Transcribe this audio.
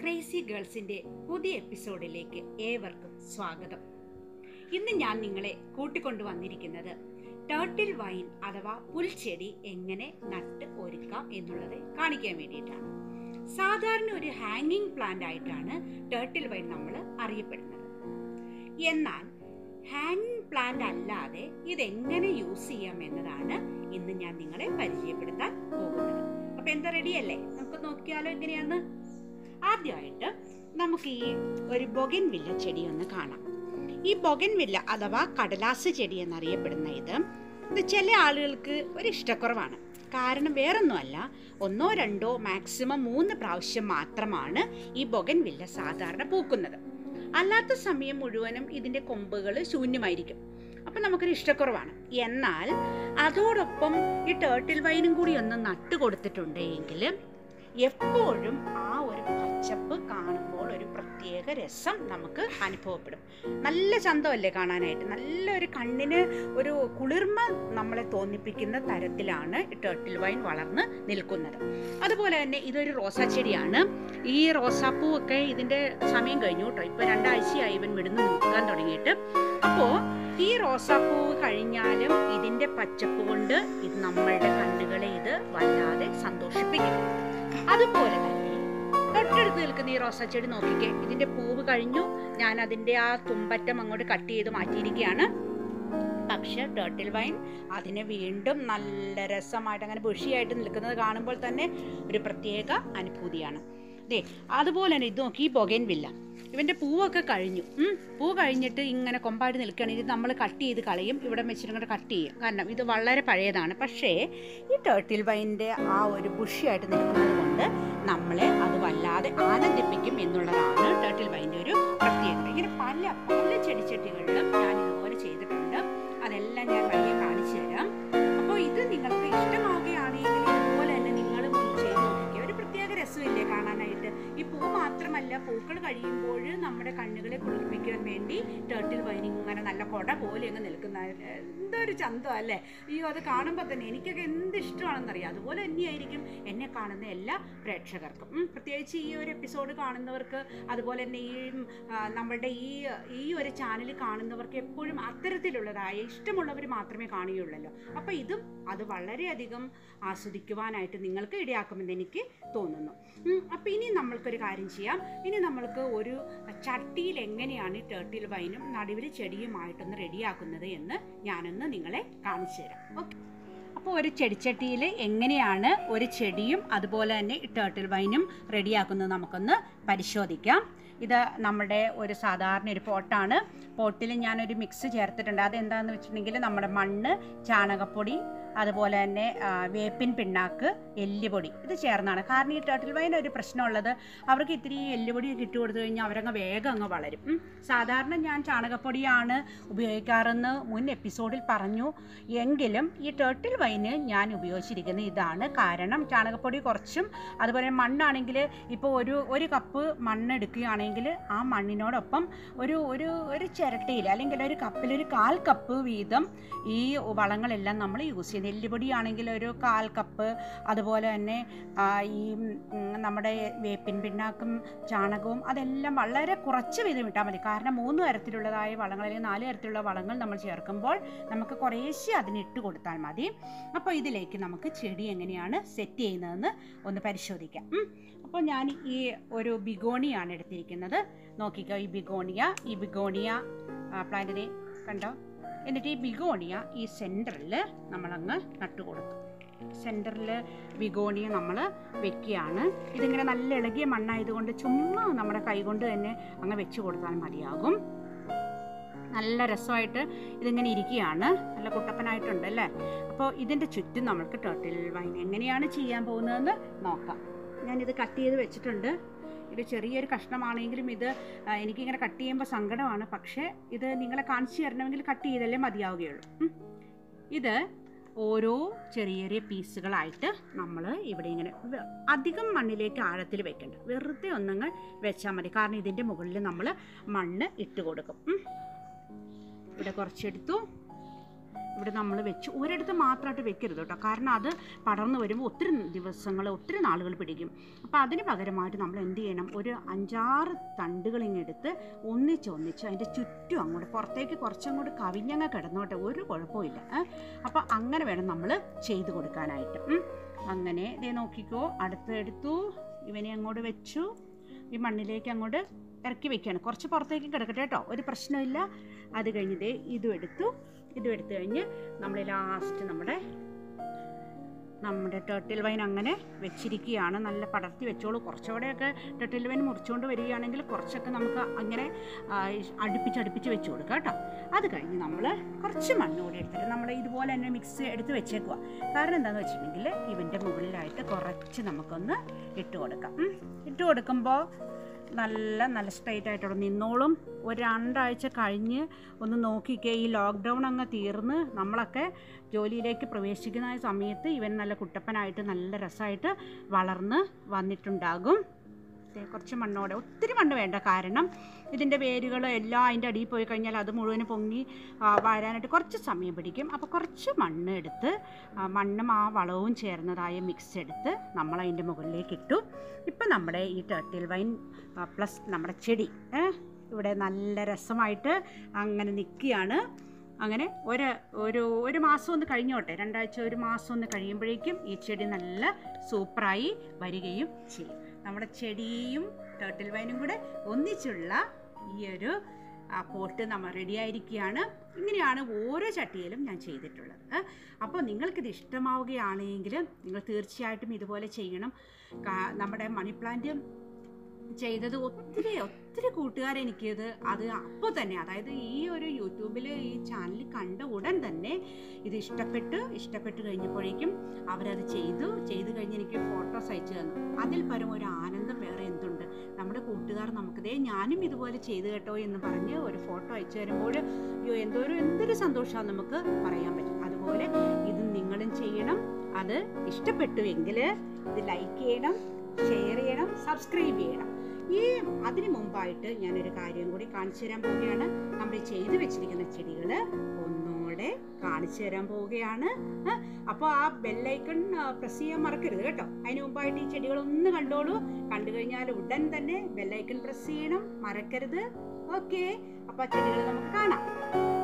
Crazy ഗേൾസിന്റെ പുതിയ എപ്പിസോഡിലേക്ക് ഏവർക്കും സ്വാഗതം ഇന്ന് ഞാൻ നിങ്ങളെ കൂട്ടിക്കൊണ്ടു വന്നിരിക്കുന്നത് ടേർട്ടിൽ വൈൻ അഥവാ പുൽച്ചെടി എങ്ങനെ നട്ട് ഒരുക്കാം എന്നുള്ളത് കാണിക്കാൻ വേണ്ടിയിട്ടാണ് സാധാരണ ഒരു ഹാങ്ങിങ് പ്ലാന്റ് ആയിട്ടാണ് ടേർട്ടിൽ വൈൻ നമ്മൾ അറിയപ്പെടുന്നത് എന്നാൽ ഹാങ്ങിങ് പ്ലാന്റ് അല്ലാതെ ഇതെങ്ങനെ യൂസ് ചെയ്യാം എന്നതാണ് ഇന്ന് ഞാൻ നിങ്ങളെ പരിചയപ്പെടുത്താൻ പോകുന്നത് അപ്പൊ എന്താ റെഡിയല്ലേ നമുക്ക് നോക്കിയാലോ എങ്ങനെയാന്ന് ആദ്യമായിട്ട് നമുക്ക് ഈ ഒരു ബൊഗൻ വില്ല ചെടി ഒന്ന് കാണാം ഈ ബൊഗൻ വില്ല അഥവാ കടലാസ് ചെടി എന്നറിയപ്പെടുന്ന ഇത് ഇത് ചില ആളുകൾക്ക് ഒരു ഇഷ്ടക്കുറവാണ് കാരണം വേറൊന്നുമല്ല ഒന്നോ രണ്ടോ മാക്സിമം മൂന്ന് പ്രാവശ്യം മാത്രമാണ് ഈ ബൊഗൻ വില്ല സാധാരണ പൂക്കുന്നത് അല്ലാത്ത സമയം മുഴുവനും ഇതിൻ്റെ കൊമ്പുകൾ ശൂന്യമായിരിക്കും അപ്പം നമുക്കൊരു ഇഷ്ടക്കുറവാണ് എന്നാൽ അതോടൊപ്പം ഈ ടേർട്ടിൽ വൈനും കൂടി ഒന്ന് നട്ട് കൊടുത്തിട്ടുണ്ടെങ്കിൽ എപ്പോഴും ആ ഒരു പച്ചപ്പ് കാണുമ്പോൾ ഒരു പ്രത്യേക രസം നമുക്ക് അനുഭവപ്പെടും നല്ല ചന്തമല്ലേ കാണാനായിട്ട് നല്ലൊരു കണ്ണിന് ഒരു കുളിർമ നമ്മളെ തോന്നിപ്പിക്കുന്ന തരത്തിലാണ് ഈ ടേർട്ടിൽ വൈൻ വളർന്ന് നിൽക്കുന്നത് അതുപോലെ തന്നെ ഇതൊരു റോസാ ചെടിയാണ് ഈ റോസാപ്പൂവൊക്കെ ഇതിൻ്റെ സമയം കഴിഞ്ഞു കേട്ടോ ഇപ്പോൾ രണ്ടാഴ്ചയായി ഇവൻ വിടുന്ന് നിൽക്കാൻ തുടങ്ങിയിട്ട് അപ്പോൾ ഈ റോസാപ്പൂ കഴിഞ്ഞാലും ഇതിൻ്റെ പച്ചപ്പ് കൊണ്ട് ഇത് നമ്മളുടെ കണ്ണുകളെ ഇത് വല്ലാതെ സന്തോഷിപ്പിക്കും അതുപോലെ തന്നെ തൊട്ടടുത്ത് നിൽക്കുന്ന ഈ റോസാ ചെടി നോക്കിക്കേ ഇതിന്റെ പൂവ് കഴിഞ്ഞു ഞാൻ അതിന്റെ ആ തുമ്പറ്റം അങ്ങോട്ട് കട്ട് ചെയ്ത് മാറ്റിയിരിക്കുകയാണ് പക്ഷെ ടേർട്ടിൽ വൈൻ അതിനെ വീണ്ടും നല്ല രസമായിട്ട് അങ്ങനെ ബുഷിയായിട്ട് നിൽക്കുന്നത് കാണുമ്പോൾ തന്നെ ഒരു പ്രത്യേക അനുഭൂതിയാണ് ദേ അതുപോലെ തന്നെ ഇത് നോക്കി ഈ ബൊഗൈൻ വില്ല ഇവൻ്റെ പൂവൊക്കെ കഴിഞ്ഞു ഉം. പൂ കഴിഞ്ഞിട്ട് ഇങ്ങനെ കൊമ്പായിട്ട് നിൽക്കുകയാണ് ഇത് നമ്മൾ കട്ട് ചെയ്ത് കളയും ഇവിടെ വെച്ചിട്ട് ഇങ്ങോട്ട് കട്ട് ചെയ്യും കാരണം ഇത് വളരെ പഴയതാണ് പക്ഷേ ഈ ടേർട്ടിൽ വൈൻ്റെ ആ ഒരു ബുഷിയായിട്ട് നിൽക്കുന്നത് കൊണ്ട് നമ്മളെ അത് വല്ലാതെ ആനന്ദിപ്പിക്കും എന്നുള്ളതാണ് ടേർട്ടിൽ വൈൻ്റെ ഒരു പ്രത്യേകത ഇങ്ങനെ പല പല ചെടിച്ചട്ടികളിലും ഞാൻ ഇതുപോലെ ചെയ്തിട്ടുണ്ട് അതെല്ലാം ഞാൻ വഴിയെ കാണിച്ചു തരാം അപ്പോൾ ഇത് നിങ്ങൾക്ക് ഇഷ്ടമാവുകയാണെങ്കിൽ ഇതുപോലെ തന്നെ നിങ്ങളും ഒന്ന് ചെയ്ത് നോക്കിക്കുക ഒരു പ്രത്യേക രസമില്ലേ കാണാനായിട്ട് ഈ പൂ മാത്രമല്ല പൂക്കൾ കഴിയുമ്പോൾ നമ്മുടെ കണ്ണുകളെ കുളിർപ്പിക്കാൻ വേണ്ടി ടേർട്ടിൽ വൈൻ ഇങ്ങനെ നല്ല കൊട പോലെ അങ്ങ് നിൽക്കുന്ന എന്തൊരു ചന്തം അല്ലേ അയ്യോ അത് കാണുമ്പോൾ തന്നെ എനിക്കൊക്കെ എന്ത് ഇഷ്ടമാണെന്നറിയാം അതുപോലെ തന്നെയായിരിക്കും എന്നെ കാണുന്ന എല്ലാ പ്രേക്ഷകർക്കും ഉം, പ്രത്യേകിച്ച് ഈ ഒരു എപ്പിസോഡ് കാണുന്നവർക്ക് അതുപോലെ തന്നെ ഈ ഉം, ആ, നമ്മളുടെ ഈ ഈ ഒരു ചാനൽ കാണുന്നവർക്ക് എപ്പോഴും അത്തരത്തിലുള്ളതായ ഇഷ്ടമുള്ളവർ മാത്രമേ കാണുകയുള്ളല്ലോ അപ്പോൾ ഇതും അത് വളരെയധികം ആസ്വദിക്കുവാനായിട്ട് നിങ്ങൾക്ക് ഇടയാക്കുമെന്ന് എനിക്ക് തോന്നുന്നു അപ്പോൾ ഇനി നമ്മൾക്കൊരു കാര്യം ചെയ്യാം ഇനി നമ്മൾക്ക് ഒരു ചട്ടിയിൽ എങ്ങനെയാണ് ഈ ടേർട്ടിൽ വൈനും നടുവിൽ ചെടിയുമായിട്ടൊന്ന് റെഡിയാക്കുന്നത് എന്ന് ഞാനൊന്ന് നിങ്ങളെ കാണിച്ചു തരാം ഓക്കെ അപ്പോൾ ഒരു ചെടിച്ചട്ടിയിൽ എങ്ങനെയാണ് ഒരു ചെടിയും അതുപോലെ തന്നെ ഈ ടേർട്ടിൽ വൈനും റെഡിയാക്കുന്നത് നമുക്കൊന്ന് പരിശോധിക്കാം ഇത് നമ്മുടെ ഒരു സാധാരണ ഒരു പോട്ടാണ് പോട്ടിൽ ഞാനൊരു മിക്സ് ചേർത്തിട്ടുണ്ട് അതെന്താണെന്ന് വെച്ചിട്ടുണ്ടെങ്കിൽ നമ്മുടെ മണ്ണ് ചാണകപ്പൊടി അതുപോലെ തന്നെ ആ, വേപ്പിൻ പിണ്ണാക്ക് എല്ലുപൊടി ഇത് ചേർന്നാണ് കാരണം ഈ ടേർട്ടിൽ വൈൻ ഒരു പ്രശ്നമുള്ളത് അവർക്ക് ഇത്തിരി എല്ലുപൊടി ഇട്ട് കൊടുത്തു കഴിഞ്ഞാൽ അവരങ്ങ് വേഗം അങ്ങ് വളരും ഉം. സാധാരണ ഞാൻ ചാണകപ്പൊടിയാണ് ഉപയോഗിക്കാറെന്ന് മുൻ എപ്പിസോഡിൽ പറഞ്ഞു എങ്കിലും ഈ ടേർട്ടിൽ വൈന് ഞാൻ ഉപയോഗിച്ചിരിക്കുന്നത് ഇതാണ് കാരണം ചാണകപ്പൊടി കുറച്ചും അതുപോലെ മണ്ണാണെങ്കിൽ ഇപ്പോൾ ഒരു ഒരു കപ്പ് മണ്ണ് എടുക്കുകയാണെങ്കിൽ ആ മണ്ണിനോടൊപ്പം ഒരു ഒരു ഒരു ചിരട്ടയിൽ അല്ലെങ്കിൽ ഒരു കപ്പിൽ ഒരു കാൽ കപ്പ് വീതം ഈ വളങ്ങളെല്ലാം നമ്മൾ യൂസ് ചെയ്യുന്നത് എല്ലുപൊടി ആണെങ്കിൽ ഒരു കാൽ കപ്പ് അതുപോലെ തന്നെ ആ, ഈ ഉം, നമ്മുടെ വേപ്പിൻ പിണ്ണാക്കും ചാണകവും അതെല്ലാം വളരെ കുറച്ച് വീതം ഇട്ടാൽ മതി കാരണം മൂന്ന് തരത്തിലുള്ളതായ വളങ്ങൾ അല്ലെങ്കിൽ നാല് തരത്തിലുള്ള വളങ്ങൾ നമ്മൾ ചേർക്കുമ്പോൾ നമുക്ക് കുറേശ്ശെ അതിന് ഇട്ട് കൊടുത്താൽ മതി അപ്പോൾ ഇതിലേക്ക് നമുക്ക് ചെടി എങ്ങനെയാണ് സെറ്റ് ചെയ്യുന്നതെന്ന് ഒന്ന് പരിശോധിക്കാം ഉം. അപ്പോൾ ഞാൻ ഈ ഒരു ബിഗോണിയാണ് എടുത്തിരിക്കുന്നത് നോക്കിക്കോ ഈ ബിഗോണിയ ഈ ബിഗോണിയ പ്ലാന്റിനെ കണ്ടോ എന്നിട്ട് ഈ ബിഗോണിയ ഈ സെൻറ്ററിൽ നമ്മളങ്ങ് നട്ടു കൊടുത്തു സെൻറ്ററിൽ ബിഗോണിയ നമ്മൾ വെക്കുകയാണ് ഇതിങ്ങനെ നല്ല ഇളകിയ മണ്ണായതുകൊണ്ട് ചുമ്മാ നമ്മുടെ കൈകൊണ്ട് തന്നെ അങ്ങ് വെച്ച് കൊടുത്താൽ മതിയാകും നല്ല രസമായിട്ട് ഇതിങ്ങനെ ഇരിക്കുകയാണ് നല്ല കുട്ടപ്പനായിട്ടുണ്ട് അല്ലേ അപ്പോൾ ഇതിൻ്റെ ചുറ്റും നമ്മൾക്ക് ടേർട്ടിൽ വൈൻ എങ്ങനെയാണ് ചെയ്യാൻ പോകുന്നതെന്ന് നോക്കാം ഞാനിത് കട്ട് ചെയ്ത് വെച്ചിട്ടുണ്ട് ഇത് ചെറിയൊരു കഷ്ണമാണെങ്കിലും ഇത് ആ, എനിക്കിങ്ങനെ കട്ട് ചെയ്യുമ്പോൾ സങ്കടമാണ് പക്ഷേ ഇത് നിങ്ങളെ കാണിച്ചു തരണമെങ്കിൽ കട്ട് ചെയ്തല്ലേ മതിയാവുകയുള്ളൂ ഉം. ഇത് ഓരോ ചെറിയ ചെറിയ പീസുകളായിട്ട് നമ്മൾ ഇവിടെ ഇങ്ങനെ വെ- അധികം മണ്ണിലേക്ക് ആഴത്തിൽ വെക്കണ്ട വെറുതെ ഒന്നങ്ങൾ വെച്ചാൽ മതി കാരണം ഇതിൻ്റെ മുകളിൽ നമ്മൾ മണ്ണ് ഇട്ട് കൊടുക്കും ഉം. ഇവിടെ കുറച്ചെടുത്തു ഇവിടെ നമ്മൾ വെച്ച് ഒരിടത്ത് മാത്രമായിട്ട് വെക്കരുത് കേട്ടോ കാരണം അത് പടർന്നു വരുമ്പോൾ ഒത്തിരി ദിവസങ്ങൾ ഒത്തിരി നാളുകൾ പിടിക്കും അപ്പോൾ അതിന് പകരമായിട്ട് നമ്മൾ എന്ത് ചെയ്യണം ഒരു അഞ്ചാറ് തണ്ടുകൾ ഇങ്ങെടുത്ത് ഒന്നിച്ച് ഒന്നിച്ച് അതിൻ്റെ ചുറ്റും അങ്ങോട്ട് പുറത്തേക്ക് കുറച്ചങ്ങോട്ട് കവിഞ്ഞങ്ങ് കിടന്നോട്ടെ ഒരു കുഴപ്പമില്ല അപ്പോൾ അങ്ങനെ വേണം നമ്മൾ ചെയ്ത് കൊടുക്കാനായിട്ട് ഉം. അങ്ങനെ ദേ നോക്കിക്കോ അടുത്ത് എടുത്തു ഇവനെ അങ്ങോട്ട് വെച്ചു ഈ മണ്ണിലേക്ക് അങ്ങോട്ട് ഇറക്കി വെക്കുകയാണ് കുറച്ച് പുറത്തേക്ക് കിടക്കട്ടെ കേട്ടോ ഒരു പ്രശ്നമില്ല അത് കഴിഞ്ഞ് ദേ ഇതും എടുത്തു ഇതും എടുത്തു കഴിഞ്ഞ് നമ്മൾ ലാസ്റ്റ് നമ്മുടെ നമ്മുടെ ടേർട്ടിൽ വൈൻ അങ്ങനെ വെച്ചിരിക്കുകയാണ് നല്ല പടർത്തി വെച്ചോളൂ കുറച്ചുകൂടെയൊക്കെ ടേർട്ടിൽ വൈൻ മുറിച്ചുകൊണ്ട് വരികയാണെങ്കിൽ കുറച്ചൊക്കെ നമുക്ക് അങ്ങനെ ആ, അടുപ്പിച്ച് അടുപ്പിച്ച് വെച്ച് കൊടുക്കാം കേട്ടോ അത് കഴിഞ്ഞ് നമ്മൾ കുറച്ച് മണ്ണ് കൂടി എടുത്തിട്ട് നമ്മൾ ഇതുപോലെ തന്നെ മിക്സ് എടുത്ത് വെച്ചേക്കുക കാരണം എന്താണെന്ന് വെച്ചിട്ടുണ്ടെങ്കിൽ ഇവൻ്റെ മുകളിലായിട്ട് കുറച്ച് നമുക്കൊന്ന് ഇട്ട് കൊടുക്കാം ഉം. ഇട്ട് കൊടുക്കുമ്പോൾ നല്ല നല്ല സ്ട്രൈറ്റ് ആയിട്ടുള്ള നിന്നോളും ഒരു രണ്ടാഴ്ച കഴിഞ്ഞ് ഒന്ന് നോക്കിക്കേ ഈ ലോക്ക്ഡൗൺ അങ്ങ് തീർന്ന് നമ്മളൊക്കെ ജോലിയിലേക്ക് പ്രവേശിക്കുന്ന ആ സമയത്ത് ഇവൻ നല്ല കുട്ടപ്പനായിട്ട് നല്ല രസമായിട്ട് വളർന്ന് വന്നിട്ടുണ്ടാകും ദേ കുറച്ച് മണ്ണോടെ ഒത്തിരി മണ്ണ് വേണ്ട കാരണം ഇതിൻ്റെ വേരുകൾ എല്ലാം അതിൻ്റെ അടിയിൽ പോയി കഴിഞ്ഞാൽ അത് മുഴുവൻ പൊങ്ങി ആ, വരാനായിട്ട് കുറച്ച് സമയം പിടിക്കും അപ്പോൾ കുറച്ച് മണ്ണ് എടുത്ത് ആ, മണ്ണും ആ വളവും ചേർന്നതായ മിക്സ് എടുത്ത് നമ്മൾ അതിൻ്റെ മുകളിലേക്ക് ഇട്ടു ഇപ്പം നമ്മുടെ ഈ ടേർട്ടിൽ വൈൻ പ്ലസ് നമ്മുടെ ചെടി ഏ, ഇവിടെ നല്ല രസമായിട്ട് അങ്ങനെ നിൽക്കുകയാണ് അങ്ങനെ ഒരു ഒരു ഒരു മാസം ഒന്ന് കഴിഞ്ഞോട്ടെ രണ്ടാഴ്ച ഒരു മാസം ഒന്ന് കഴിയുമ്പോഴേക്കും ഈ ചെടി നല്ല സൂപ്പറായി വരികയും ചെയ്യും നമ്മുടെ ചെടിയും ടേർട്ടിൽ വൈനും കൂടെ ഒന്നിച്ചുള്ള ഈ ഒരു ആ പോട്ട് നമ്മൾ റെഡിയായിരിക്കുകയാണ് ഇങ്ങനെയാണ് ഓരോ ചട്ടിയിലും ഞാൻ ചെയ്തിട്ടുള്ളത് ഏ. അപ്പോൾ നിങ്ങൾക്കിത് ഇഷ്ടമാവുകയാണെങ്കിൽ നിങ്ങൾ തീർച്ചയായിട്ടും ഇതുപോലെ ചെയ്യണം കാ- നമ്മുടെ മണി പ്ലാന്റ് ചെയ്തത് ഒത്തിരി ഒത്തിരി കൂട്ടുകാർ എനിക്കിത് അത് അപ്പോൾ തന്നെ അതായത് ഈ ഒരു യൂട്യൂബിൽ ഈ ചാനൽ കണ്ട ഉടൻ തന്നെ ഇത് ഇഷ്ടപ്പെട്ട് ഇഷ്ടപ്പെട്ട് കഴിഞ്ഞപ്പോഴേക്കും അവരത് ചെയ്തു ചെയ്തു കഴിഞ്ഞ് എനിക്ക് ഫോട്ടോസ് അയച്ചു തന്നു അതിൽ പരം ഒരു ആനന്ദം വേറെ എന്തുണ്ട് നമ്മുടെ കൂട്ടുകാർ നമുക്കിതേ ഞാനും ഇതുപോലെ ചെയ്തു കേട്ടോ എന്ന് പറഞ്ഞ് ഒരു ഫോട്ടോ അയച്ചു തരുമ്പോൾ അയ്യോ എന്തോരു എന്തൊരു സന്തോഷമാണ് നമുക്ക് പറയാൻ പറ്റും അതുപോലെ ഇത് നിങ്ങളും ചെയ്യണം അത് ഇഷ്ടപ്പെട്ടുവെങ്കിൽ ഇത് ലൈക്ക് ചെയ്യണം ഷെയർ ചെയ്യണം സബ്സ്ക്രൈബ് ചെയ്യണം ഈ അതിനു മുമ്പായിട്ട് ഞാനൊരു കാര്യം കൂടി കാണിച്ചു തരാൻ പോവുകയാണ് നമ്മൾ ഈ ചെയ്തു വെച്ചിരിക്കുന്ന ചെടികൾ ഒന്നുകൂടെ കാണിച്ചു തരാൻ പോവുകയാണ് അപ്പോൾ ആ ബെല്ലൈക്കൺ പ്രസ് ചെയ്യാൻ മറക്കരുത് കേട്ടോ അതിന് മുമ്പായിട്ട് ഈ ചെടികൾ ഒന്ന് കണ്ടോളൂ കണ്ടു കഴിഞ്ഞാൽ ഉടൻ തന്നെ ബെല്ലൈക്കൺ പ്രസ് ചെയ്യണം മറക്കരുത് ഓക്കെ അപ്പോൾ ആ ചെടികൾ നമുക്ക് കാണാം